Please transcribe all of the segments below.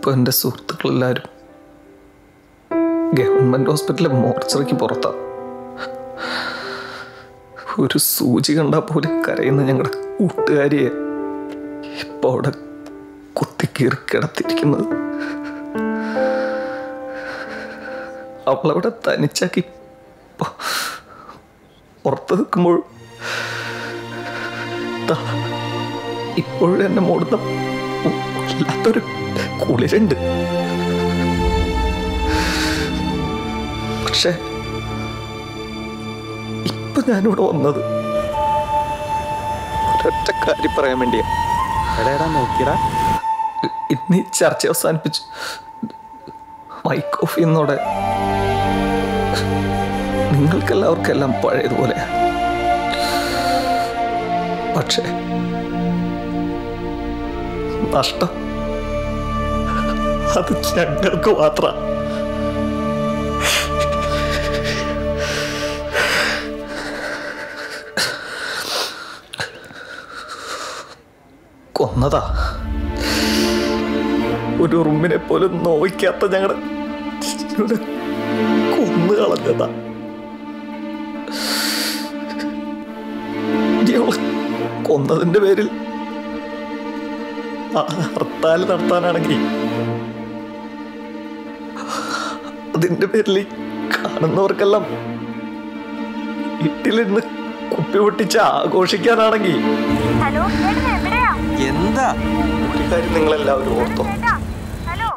ഇപ്പോൾ എൻ്റെ സുഹൃത്തുക്കളെല്ലാവരും ഗവൺമെൻറ് ഹോസ്പിറ്റലിലെ മോർച്ചറിക്ക് പുറത്താണ് ഒരു സൂചി കണ്ടാൽ പോലും കരയുന്ന ഞങ്ങളുടെ കൂട്ടുകാരിയെ ഇപ്പോൾ അവിടെ കുത്തിക്കീറി കിടത്തിരിക്കുന്നത് അവളവിടെ തനിച്ചാക്കി ഇപ്പൊ പുറത്ത് നിൽക്കുമ്പോൾ ദാ ഇപ്പോഴും എന്നെ മൂടുന്ന വല്ലാത്തൊരു കുളിരുണ്ട് പക്ഷെ ഇപ്പൊ ഞാനിവിടെ വന്നത് ഒരൊറ്റ കാര്യം പറയാൻ വേണ്ടിയാ എടാ നോക്കിയടാ ഇന്ന് ഈ ചർച്ച അവസാനിപ്പിച്ചു മൈക്ക് ഓഫ് ചെയ്യുന്നോടെ നിങ്ങൾക്കെല്ലാവർക്കും എല്ലാം പഴയതുപോലെ പക്ഷേ നഷ്ടം അത് ഞങ്ങൾക്ക് മാത്രം കൊന്നതാ ഒരു ഉറുമ്പിനെ പോലും നോവിക്കാത്ത ഞങ്ങളുടെ ഇവിടെ കൊന്നു കളഞ്ഞതാ ഇനി അവളെ കൊന്നതിന്റെ പേരിൽ ആ ഹർത്താൽ നടത്താനാണെങ്കിൽ അതിന്റെ പേരിൽ ഈ കാണുന്നവർക്കെല്ലാം വീട്ടിലിരുന്ന് കുപ്പി പൊട്ടിച്ച് ആഘോഷിക്കാനാണെങ്കിൽ ഹലോ ചേട്ടൻ എവിടെയാ എന്താ ഒരു കാര്യം നിങ്ങളെല്ലാവരും ഓർത്തോ ചേട്ടാ ഹലോ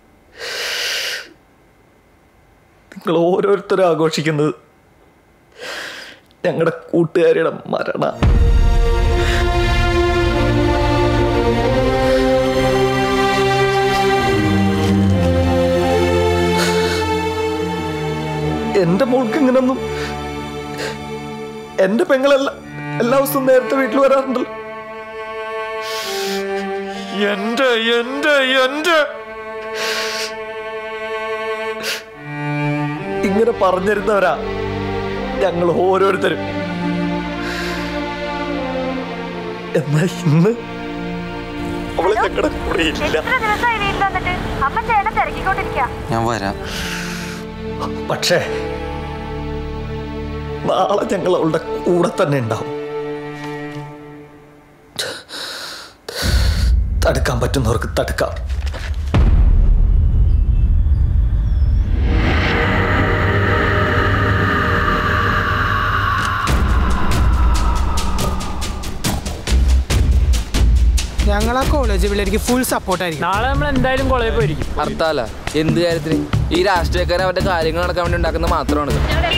നിങ്ങൾ ഓരോരുത്തരും ആഘോഷിക്കുന്നത് ഞങ്ങളുടെ കൂട്ടുകാരിയുടെ മരണ എന്റെ മോൾക്ക് ഇങ്ങനൊന്നും എന്റെ പെങ്ങളെല്ലാം എല്ലാ ദിവസവും നേരത്തെ വീട്ടിൽ വരാറുണ്ടല്ലോ എന്റെ എന്റെ എന്റെ ഇങ്ങനെ പറഞ്ഞിരുന്നവരാ ഞങ്ങൾ ഓരോരുത്തരും എന്നാൽ ഇന്ന് അവള് ഞങ്ങളുടെ കൂടെ ഇല്ല എത്ര ദിവസമായി വീട്ടിൽ വന്നിട്ട് അമ്മ ചേട്ടൻ തിരക്കിക്കൊണ്ടിരിക്കുക ഞാൻ വരാം പക്ഷേ നാളെ ഞങ്ങൾ അവളുടെ കൂടെ തന്നെ ഉണ്ടാവും തടുക്കാൻ പറ്റുന്നവർക്ക് തടുക്കാം ഞങ്ങൾ ആ കോളേജ് പിള്ളേർക്ക് ഫുൾ സപ്പോർട്ടായിരിക്കും നാളെ നമ്മൾ എന്തായാലും കോളേജിൽ പോയിരിക്കും ഹർത്താല എന്ത് കാര്യത്തിന് ഈ രാഷ്ട്രീയക്കാരൻ അവരുടെ കാര്യങ്ങൾ നടക്കാൻ വേണ്ടി ഉണ്ടാക്കുന്നത് മാത്രമാണ്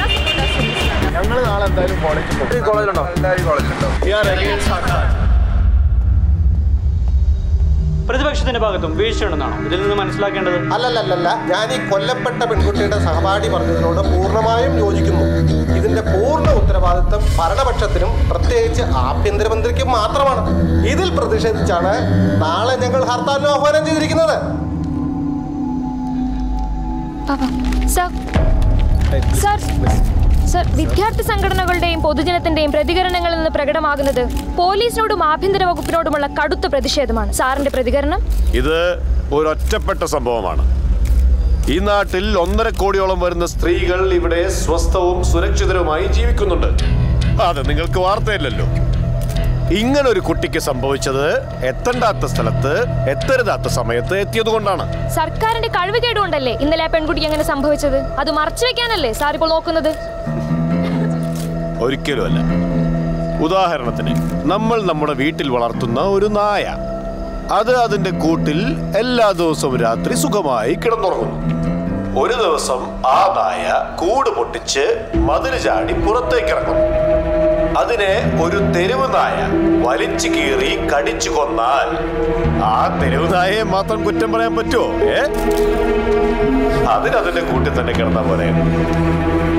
പ്രതിപക്ഷത്തിന്റെ ഭാഗത്തും വീഴ്ചയുണ്ടെന്നാണോ ഇതിൽ നിന്ന് മനസ്സിലാക്കേണ്ടത് അല്ലല്ലല്ല ഞാൻ ഈ കൊല്ലപ്പെട്ട പെൺകുട്ടിയുടെ സഹപാഠി പറഞ്ഞതിനോട് പൂർണ്ണമായും യോജിക്കുന്നു ഇതിന്റെ പൂർണ്ണ ഉത്തരവാദിത്വം ഭരണപക്ഷത്തിനും പ്രത്യേകിച്ച് ആഭ്യന്തരമന്ത്രിക്കും മാത്രമാണ് ഇതിൽ പ്രതിഷേധിച്ചാണ് നാളെ ഞങ്ങൾ ഹർത്താലിന് ആഹ്വാനം ചെയ്തിരിക്കുന്നത് സർ സർ സർ വിദ്യാർത്ഥി സംഘടനകളുടെയും പൊതുജനത്തിന്റെയും പ്രതികരണങ്ങളിൽ നിന്ന് പ്രകടമാകുന്നത് പോലീസിനോടും ആഭ്യന്തര വകുപ്പിനോടുമുള്ള കടുത്ത പ്രതിഷേധമാണ് സാറിന്റെ പ്രതികരണം ഇത് ഒരൊറ്റപ്പെട്ട സംഭവമാണ് ഈ നാട്ടിൽ ഒന്നര കോടിയോളം വരുന്ന സ്ത്രീകൾ ഇവിടെ സ്വസ്ഥവും സുരക്ഷിതരുമായി ജീവിക്കുന്നുണ്ട് അത് നിങ്ങൾക്ക് വാർത്തയില്ലല്ലോ ഇങ്ങനെ ഒരു കുട്ടിക്ക് സംഭവിച്ചത് എത്തണ്ടാത്ത സ്ഥലത്ത് എത്തരുതാത്ത സമയത്ത് എത്തിയതുകൊണ്ടാണ് സർക്കാരിന്റെ കഴിവുകേടുകൊണ്ടല്ലേ ഇന്നലെ ആ പെൺകുട്ടിക്ക് അങ്ങനെ സംഭവിച്ചത് അത് മറച്ചു വെക്കാനല്ലേ സാർ ഇപ്പോൾ നോക്കുന്നത് ഒരിക്കലുമല്ല ഉദാഹരണത്തിന് നമ്മൾ നമ്മുടെ വീട്ടിൽ വളർത്തുന്ന ഒരു നായ അത് അതിന്റെ കൂട്ടിൽ എല്ലാ ദിവസവും രാത്രി സുഖമായി കിടന്നുറങ്ങുന്നു ഒരു ദിവസം ആ നായ കൂട് പൊട്ടിച്ച് മതില് ചാടി പുറത്തേക്ക് ഇറങ്ങുന്നു അതിനെ ഒരു തെരുവ് നായ വലിച്ചു കീറി കടിച്ചു കൊന്നാൽ ആ തെരുവ് നായയെ മാത്രം കുറ്റം പറയാൻ പറ്റുമോ ഏ അതിനതിന്റെ കൂട്ടിൽ തന്നെ കിടന്ന പോലെ